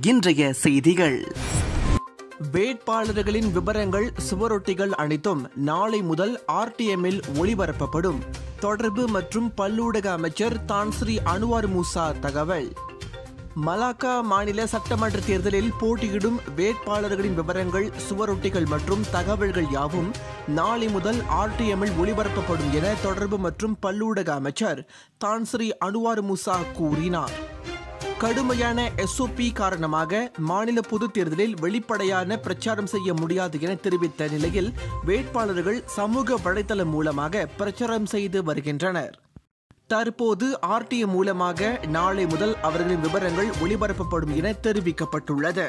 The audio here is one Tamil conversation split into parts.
இன்றைய செய்திகள் வேட்பாளர்களின் விவரங்கள் சுவரொட்டிகள் அனைத்தும் நாளை முதல் ஆர்டிஎம்மில் ஒளிபரப்பப்படும் தொடர்பு மற்றும் பல்லூடக அமைச்சர் தான்ஸ்ரீ அனுவார் மூசா தகவல் மலாக்கா மாநில சட்டமன்ற தேர்தலில் போட்டியிடும் வேட்பாளர்களின் விவரங்கள் சுவரொட்டிகள் மற்றும் தகவல்கள் யாவும் நாளை முதல் ஆர்டிஎம்மில் ஒளிபரப்பப்படும் என தொடர்பு மற்றும் பல்லூடக அமைச்சர் தான்ஸ்ரீ அனுவார் மூசா கூறினார் கடுமையான எஸ்ஓபி காரணமாக மாநில பொதுத் தேர்தலில் வெளிப்படையான பிரச்சாரம் செய்ய முடியாது என தெரிவித்த நிலையில் வேட்பாளர்கள் சமூக வலைதளம் மூலமாக பிரச்சாரம் செய்து வருகின்றனர் தற்போது ஆர்டிஎம் மூலமாக நாளை முதல் அவர்களின் விவரங்கள் ஒளிபரப்பப்படும் என தெரிவிக்கப்பட்டுள்ளது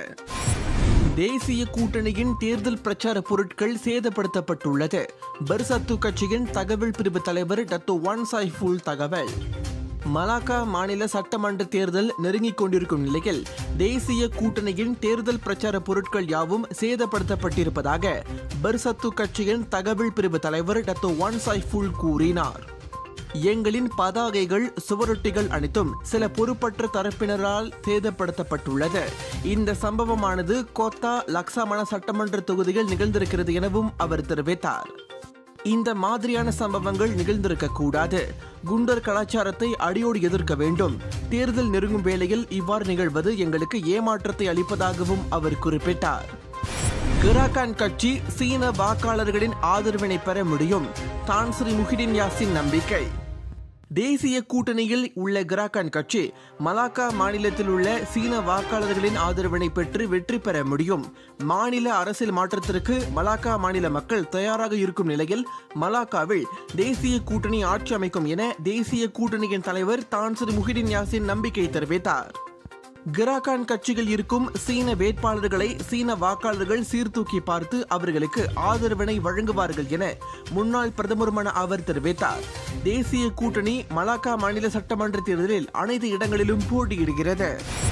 தேசிய கூட்டணியின் தேர்தல் பிரச்சார பொருட்கள் சேதப்படுத்தப்பட்டுள்ளது பெர்சத்து கட்சியின் தகவல் பிரிவு தலைவர் டத்து ஒன் சைஃபுல் தகவல் மலாக்கா மாநில சட்டமன்ற தேர்தல் நெருங்கிக் கொண்டிருக்கும் நிலையில் தேசிய கூட்டணியின் தேர்தல் பிரச்சார பொருட்கள் யாவும் சேதப்படுத்தப்பட்டிருப்பதாக பெர்சத்து கட்சியின் தகவல் பிரிவு தலைவர் டத்து ஒன் சைஃபுல் கூறினார் எங்களின் பதாகைகள் சுவரொட்டிகள் அனைத்தும் சில பொறுப்பற்ற தரப்பினரால் சேதப்படுத்தப்பட்டுள்ளது இந்த சம்பவமானது கோத்தா லக்ஸாமன சட்டமன்ற தொகுதியில் நிகழ்ந்திருக்கிறது எனவும் அவர் தெரிவித்தார் இந்த மாதிரியான சம்பவங்கள் நிகழ்ந்திருக்க கூடாது குண்டர் கலாச்சாரத்தை அடியோடு எதிர்க்க வேண்டும் தேர்தல் நெருங்கும் வேளையில் இவ்வாறு நிகழ்வது எங்களுக்கு ஏமாற்றத்தை அளிப்பதாகவும் அவர் குறிப்பிட்டார் கிராகான் கட்சி சீன வாக்காளர்களின் ஆதரவினை பெற முடியும் தான்ஸ்ரீ முஹிடின் யாசின் நம்பிக்கை தேசிய கூட்டணியில் உள்ள கிராகான் கட்சி மலாக்கா மாநிலத்தில் உள்ள சீன வாக்காளர்களின் ஆதரவினை பெற்று வெற்றி பெற முடியும் மாநில அரசியல் மாற்றத்திற்கு மலாக்கா மாநில மக்கள் தயாராக இருக்கும் நிலையில் மலாக்காவில் தேசிய கூட்டணி ஆட்சி அமைக்கும் என தேசிய கூட்டணியின் தலைவர் தான்சரி முஹிடின் யாசின் நம்பிக்கை தெரிவித்தார் கிராகான் கட்சியில் இருக்கும் சீன வேட்பாளர்களை சீன வாக்காளர்கள் சீர்தூக்கி பார்த்து அவர்களுக்கு ஆதரவினை வழங்குவார்கள் என முன்னாள் பிரதமருமான அவர் தெரிவித்தார் தேசிய கூட்டணி மலாக்கா மாநில சட்டமன்ற தேர்தலில் அனைத்து இடங்களிலும் போட்டியிடுகிறது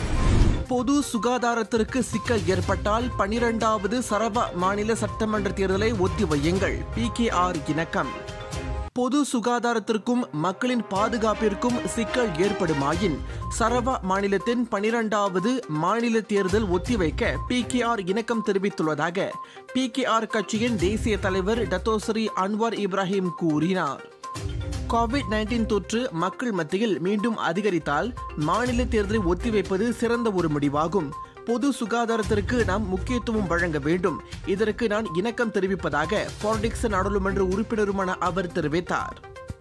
பொது சுகாதாரத்திற்கு சிக்கல் ஏற்பட்டால் பனிரெண்டாவது சரவா மாநில சட்டமன்ற தேர்தலை ஒத்திவையுங்கள் பி கே ஆர் இணக்கம் பொது சுகாதாரத்திற்கும் மக்களின் பாதுகாப்பிற்கும் சிக்கல் ஏற்படுமாயின் சரவா மாநிலத்தின் பனிரெண்டாவது மாநில தேர்தல் ஒத்திவைக்க பி கே ஆர் இணக்கம் தெரிவித்துள்ளதாக பி கே ஆர் கட்சியின் தேசிய தலைவர் டத்தோஸ்ரீ அன்வார் இப்ராஹிம் கூறினார் கோவிட் நைன்டீன் தொற்று மக்கள் மத்தியில் மீண்டும் அதிகரித்தால் மாநில தேர்தலை ஒத்திவைப்பது சிறந்த ஒரு முடிவாகும் பொது சுகாதாரத்திற்கு நாம் முக்கியத்துவம் வழங்க வேண்டும் இதற்கு நான் இணக்கம் தெரிவிப்பதாக பாலிடிக்ஸ் நாடாளுமன்ற உறுப்பினருமான அவர் தெரிவித்தார்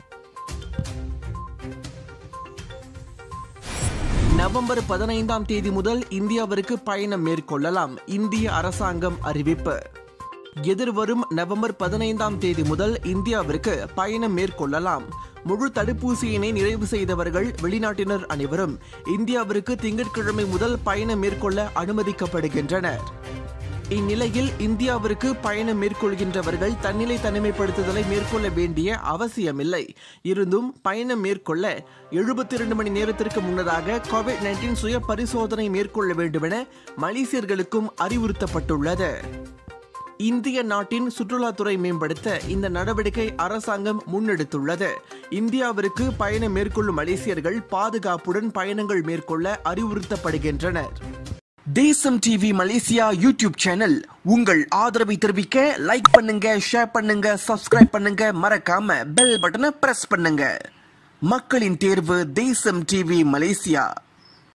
நவம்பர் பதினைந்தாம் தேதி முதல் இந்தியாவிற்கு பயணம் மேற்கொள்ளலாம் இந்திய அரசாங்கம் அறிவிப்பு எதிர்வரும் நவம்பர் பதினைந்தாம் தேதி முதல் இந்தியாவிற்கு பயணம் மேற்கொள்ளலாம் முழு தடுப்பூசியினை நிறைவு செய்தவர்கள் வெளிநாட்டினர் அனைவரும் இந்தியாவிற்கு திங்கட்கிழமை முதல் பயணம் மேற்கொள்ள அனுமதிக்கப்படுகின்றனர் இந்நிலையில் இந்தியாவிற்கு பயணம் மேற்கொள்கின்றவர்கள் தன்னிலை தனிமைப்படுத்துதலை மேற்கொள்ள வேண்டிய அவசியமில்லை இருந்தும் பயணம் மேற்கொள்ள எழுபத்தி இரண்டு மணி நேரத்திற்கு முன்னதாக கோவிட் நைன்டீன் சுய பரிசோதனை மேற்கொள்ள வேண்டுமென மலேசியர்களுக்கும் அறிவுறுத்தப்பட்டுள்ளது இந்திய நாட்டின் சுற்றுலாத்துறை மேம்படுத்த இந்த நடவடிக்கை அரசாங்கம் முன்னெடுத்துள்ளது இந்தியாவிற்கு பயணம் மேற்கொள்ளும் மலேசியர்கள் பாதுகாப்புடன் பயணங்கள் மேற்கொள்ள அறிவுறுத்தப்படுகின்றனர் தேசம் டிவி மலேசியா யூடியூப் சேனல் உங்கள் ஆதரவை தெரிவிக்க லைக் பண்ணுங்க ஷேர் பண்ணுங்க சப்ஸ்கிரைப் பண்ணுங்க மறக்காம பெல் பட்டனை பிரஸ் பண்ணுங்க மக்களின் தேர்வு தேசம் டிவி மலேசியா